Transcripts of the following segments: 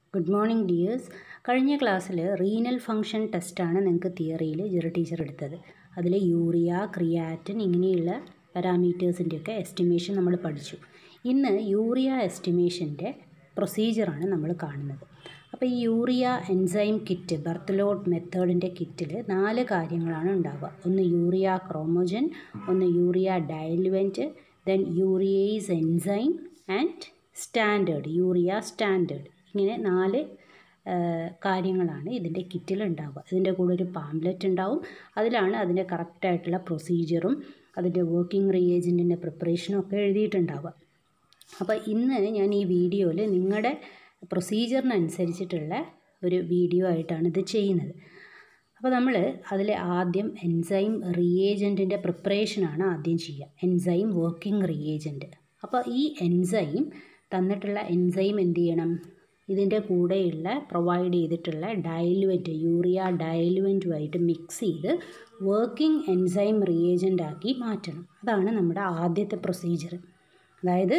good morning dears കഴിഞ്ഞ ക്ലാസ്സിൽ renal function ടെസ്റ്റാണ് നിങ്ങൾക്ക് തിയറിയിൽ ജിറ ടീച്ചർ എടുത്തത് അതിൽ യൂറിയ ക്രിയാറ്റിൻ ഇങ്ങനെയുള്ള പാരാമീറ്റേഴ്സിൻ്റെയൊക്കെ എസ്റ്റിമേഷൻ നമ്മൾ പഠിച്ചു ഇന്ന് യൂറിയ എസ്റ്റിമേഷൻ്റെ പ്രൊസീജിയറാണ് നമ്മൾ കാണുന്നത് അപ്പോൾ ഈ യൂറിയ എൻസൈം കിറ്റ് ബർത്തലോട്ട് മെത്തേഡിൻ്റെ കിറ്റിൽ നാല് കാര്യങ്ങളാണ് ഉണ്ടാവുക ഒന്ന് യൂറിയ ക്രോമോജൻ ഒന്ന് urea diluent then urease enzyme and standard urea standard ഇങ്ങനെ നാല് കാര്യങ്ങളാണ് ഇതിൻ്റെ കിറ്റിൽ ഉണ്ടാവുക ഇതിൻ്റെ കൂടെ ഒരു പാംലെറ്റ് ഉണ്ടാവും അതിലാണ് അതിൻ്റെ കറക്റ്റായിട്ടുള്ള പ്രൊസീജിയറും അതിൻ്റെ വർക്കിംഗ് റിയേജൻറ്റിൻ്റെ പ്രിപ്പറേഷനും ഒക്കെ എഴുതിയിട്ടുണ്ടാവുക അപ്പോൾ ഇന്ന് ഞാൻ ഈ വീഡിയോയിൽ നിങ്ങളുടെ പ്രൊസീജിയറിനനുസരിച്ചിട്ടുള്ള ഒരു വീഡിയോ ആയിട്ടാണ് ഇത് ചെയ്യുന്നത് അപ്പോൾ നമ്മൾ അതിൽ ആദ്യം എൻസൈം റിയേജൻറ്റിൻ്റെ പ്രിപ്പറേഷനാണ് ആദ്യം ചെയ്യുക എൻസൈം വർക്കിംഗ് റിയേജൻറ്റ് അപ്പോൾ ഈ എൻസൈം തന്നിട്ടുള്ള എൻസൈം എന്ത് ചെയ്യണം ഇതിൻ്റെ കൂടെയുള്ള പ്രൊവൈഡ് ചെയ്തിട്ടുള്ള ഡയലുവൻറ്റ് യൂറിയ ഡയലുവൻറ്റുമായിട്ട് മിക്സ് ചെയ്ത് വർക്കിംഗ് എൻസൈം റിയേജൻ്റ് ആക്കി മാറ്റണം അതാണ് നമ്മുടെ ആദ്യത്തെ പ്രൊസീജിയർ അതായത്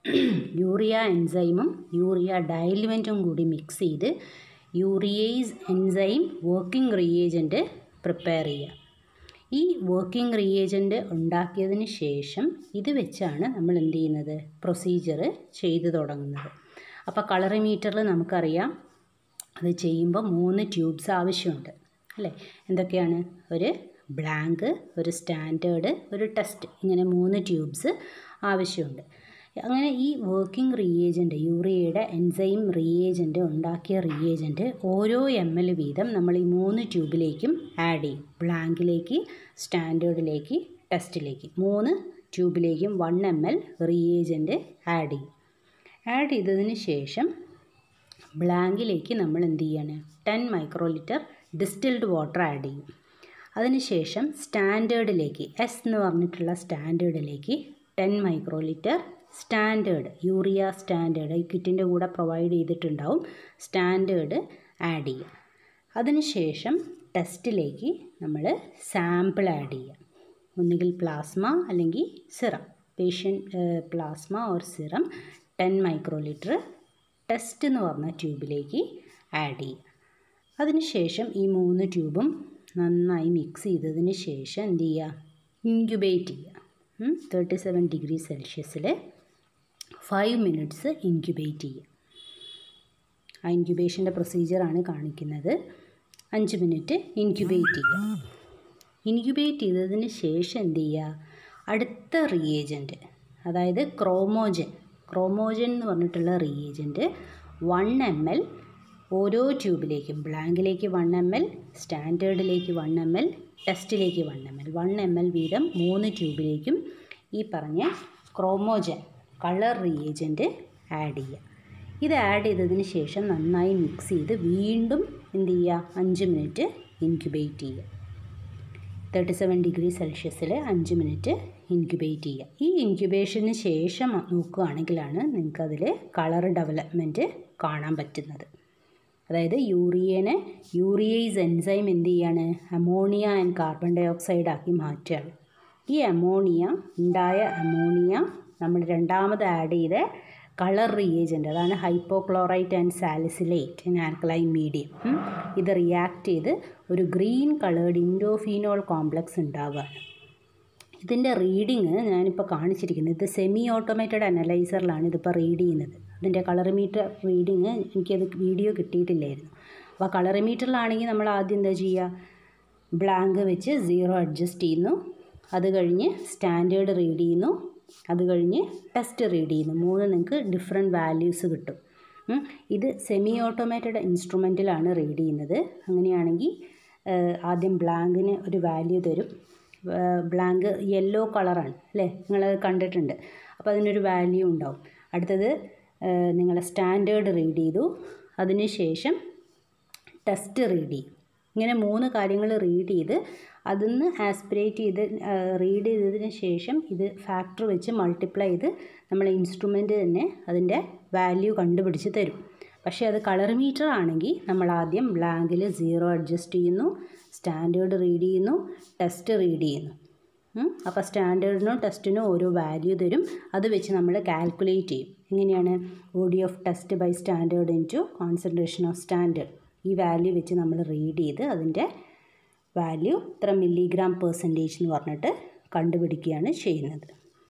യൂറിയ എൻസൈമും യൂറിയ ഡയലുവൻറ്റും കൂടി മിക്സ് ചെയ്ത് urease enzyme working reagent prepare ചെയ്യുക ഈ വർക്കിംഗ് റിയേജൻറ്റ് ഉണ്ടാക്കിയതിന് ശേഷം ഇത് വെച്ചാണ് നമ്മൾ എന്ത് ചെയ്യുന്നത് പ്രൊസീജിയർ ചെയ്തു തുടങ്ങുന്നത് അപ്പോൾ കളറിമീറ്ററിൽ നമുക്കറിയാം അത് ചെയ്യുമ്പോൾ മൂന്ന് ട്യൂബ്സ് ആവശ്യമുണ്ട് അല്ലേ എന്തൊക്കെയാണ് ഒരു ബ്ലാങ്ക് ഒരു സ്റ്റാൻഡേർഡ് ഒരു ടെസ്റ്റ് ഇങ്ങനെ മൂന്ന് ട്യൂബ്സ് ആവശ്യമുണ്ട് അങ്ങനെ ഈ വർക്കിംഗ് റിയേജൻറ്റ് യൂറിയയുടെ എൻസൈം റിയേജൻറ്റ് ഉണ്ടാക്കിയ റിയേജൻറ്റ് ഓരോ എം എൽ വീതം നമ്മൾ ഈ മൂന്ന് ട്യൂബിലേക്കും ആഡ് ചെയ്യും ബ്ലാങ്കിലേക്ക് സ്റ്റാൻഡേർഡിലേക്ക് ടെസ്റ്റിലേക്ക് മൂന്ന് ട്യൂബിലേക്കും one M L reagent add ചെയ്യും ആഡ് ചെയ്തതിന് ശേഷം ബ്ലാങ്കിലേക്ക് നമ്മൾ എന്ത് ചെയ്യാണ് ten micro litre distilled water add ചെയ്യും അതിനുശേഷം സ്റ്റാൻഡേർഡിലേക്ക് എസ് എന്ന് പറഞ്ഞിട്ടുള്ള സ്റ്റാൻഡേർഡിലേക്ക് ടെൻ മൈക്രോ ലിറ്റർ സ്റ്റാൻഡേർഡ് യൂറിയ സ്റ്റാൻഡേർഡ് ഈ കിറ്റിൻ്റെ കൂടെ പ്രൊവൈഡ് ചെയ്തിട്ടുണ്ടാവും സ്റ്റാൻഡേർഡ് ആഡ് ചെയ്യുക അതിനുശേഷം ടെസ്റ്റിലേക്ക് നമ്മൾ സാമ്പിൾ ആഡ് ചെയ്യുക ഒന്നുകിൽ പ്ലാസ്മ അല്ലെങ്കിൽ serum patient plasma or serum ten micro litre test എന്ന് പറഞ്ഞ ട്യൂബിലേക്ക് ആഡ് ചെയ്യുക അതിനുശേഷം ഈ മൂന്ന് ട്യൂബും നന്നായി മിക്സ് ചെയ്തതിന് ശേഷം എന്ത് ചെയ്യുക ഇൻക്യുബേറ്റ് ചെയ്യുക തേർട്ടി സെവൻ ഡിഗ്രി സെൽഷ്യസിൽ ഫൈവ് മിനിറ്റ്സ് ഇൻക്യുബേറ്റ് ചെയ്യുക ആ ഇൻക്യുബേഷൻ്റെ പ്രൊസീജിയറാണ് കാണിക്കുന്നത് അഞ്ച് മിനിറ്റ് ഇൻക്യുബേറ്റ് ചെയ്യുക ഇൻക്യുബേറ്റ് ചെയ്തതിന് ശേഷം എന്ത് ചെയ്യുക അടുത്ത റിയേജൻറ്റ് അതായത് ക്രോമോജൻ ക്രോമോജൻ എന്ന് പറഞ്ഞിട്ടുള്ള റിയേജൻറ്റ് വൺ എം എൽ ഓരോ ട്യൂബിലേക്കും ബ്ലാങ്കിലേക്ക് വൺ എം എൽ സ്റ്റാൻഡേർഡിലേക്ക് വൺ എം എൽ ടെസ്റ്റിലേക്ക് one M L one M L വീതം മൂന്ന് ട്യൂബിലേക്കും ഈ പറഞ്ഞ ക്രോമോജൻ കളർ റിയേജൻറ്റ് ആഡ് ചെയ്യുക ഇത് ആഡ് ചെയ്തതിന് ശേഷം നന്നായി മിക്സ് ചെയ്ത് വീണ്ടും എന്ത് ചെയ്യുക അഞ്ച് മിനിറ്റ് ഇൻക്യുബേറ്റ് ചെയ്യുക തേർട്ടി സെവൻ ഡിഗ്രി സെൽഷ്യസിൽ അഞ്ച് മിനിറ്റ് ഇൻക്യുബേറ്റ് ചെയ്യുക ഈ ഇൻക്യുബേഷന് ശേഷം നോക്കുകയാണെങ്കിലാണ് നിങ്ങൾക്കതിൽ കളർ ഡെവലപ്മെൻറ്റ് കാണാൻ പറ്റുന്നത് അതായത് യൂറിയനെ യൂറിയൈസ് എൻസൈം എന്ത് ചെയ്യാണ് ammonia and carbon dioxide ആക്കി മാറ്റുകയാണ് ഈ അമോണിയ ഉണ്ടായ അമോണിയ നമ്മൾ രണ്ടാമത് ആഡ് ചെയ്ത കളർ റിയേജൻ്റ് അതാണ് hypochlorite and salicylate in alkaline medium ഇത് റിയാക്ട് ചെയ്ത് ഒരു ഗ്രീൻ കളേർഡ് ഇൻഡോഫീനോൾ കോംപ്ലക്സ് ഉണ്ടാവുകയാണ് ഇതിൻ്റെ റീഡിങ് ഞാനിപ്പോൾ കാണിച്ചിരിക്കുന്നത് ഇത് സെമി ഓട്ടോമേറ്റഡ് അനലൈസറിലാണ് ഇതിപ്പോൾ റീഡ് ചെയ്യുന്നത് അതിൻ്റെ കളറിമീറ്റർ റീഡിങ് എനിക്കത് വീഡിയോ കിട്ടിയിട്ടില്ലായിരുന്നു അപ്പോൾ കളറിമീറ്ററിലാണെങ്കിൽ നമ്മൾ ആദ്യം എന്താ ചെയ്യുക ബ്ലാങ്ക് വെച്ച് സീറോ അഡ്ജസ്റ്റ് ചെയ്യുന്നു അത് കഴിഞ്ഞ് സ്റ്റാൻഡേർഡ് റീഡ് ചെയ്യുന്നു അത് കഴിഞ്ഞ് ടെസ്റ്റ് റീഡ് ചെയ്യുന്നു മൂന്ന് നിങ്ങൾക്ക് ഡിഫറെൻറ്റ് വാല്യൂസ് കിട്ടും ഇത് സെമി ഓട്ടോമേറ്റഡ് ഇൻസ്ട്രുമെൻറ്റിലാണ് റീഡ് ചെയ്യുന്നത് അങ്ങനെയാണെങ്കിൽ ആദ്യം ബ്ലാങ്കിന് ഒരു വാല്യൂ തരും ബ്ലാങ്ക് യെല്ലോ കളറാണ് അല്ലേ നിങ്ങൾ കണ്ടിട്ടുണ്ട് അപ്പോൾ അതിനൊരു വാല്യൂ ഉണ്ടാവും അടുത്തത് നിങ്ങൾ സ്റ്റാൻഡേർഡ് റീഡ് ചെയ്തു അതിനുശേഷം ടെസ്റ്റ് റീഡ് ചെയ്യും ഇങ്ങനെ മൂന്ന് കാര്യങ്ങൾ റീഡ് ചെയ്ത് അതിന്ന് ആസ്പിറേറ്റ് ചെയ്ത് റീഡ് ചെയ്തതിന് ശേഷം ഇത് ഫാക്ടർ വെച്ച് മൾട്ടിപ്ലൈ ചെയ്ത് നമ്മൾ ഇൻസ്ട്രുമെൻ്റ് തന്നെ അതിൻ്റെ വാല്യൂ കണ്ടുപിടിച്ച് തരും പക്ഷേ അത് കളർ മീറ്റർ ആണെങ്കിൽ നമ്മൾ ആദ്യം ബ്ലാങ്കിൽ സീറോ അഡ്ജസ്റ്റ് ചെയ്യുന്നു സ്റ്റാൻഡേർഡ് റീഡ് ചെയ്യുന്നു ടെസ്റ്റ് റീഡ് ചെയ്യുന്നു അപ്പോൾ സ്റ്റാൻഡേർഡിനും ടെസ്റ്റിനും ഓരോ വാല്യൂ തരും അത് വെച്ച് നമ്മൾ കാൽക്കുലേറ്റ് ചെയ്യും എങ്ങനെയാണ് body of test by standard into concentration of standard ഈ വാല്യൂ വെച്ച് നമ്മൾ റീഡ് ചെയ്ത് അതിൻ്റെ വാല്യൂ ഇത്ര മില്ലിഗ്രാം പെർസെൻറ്റേജ് എന്ന് പറഞ്ഞിട്ട് കണ്ടുപിടിക്കുകയാണ് ചെയ്യുന്നത്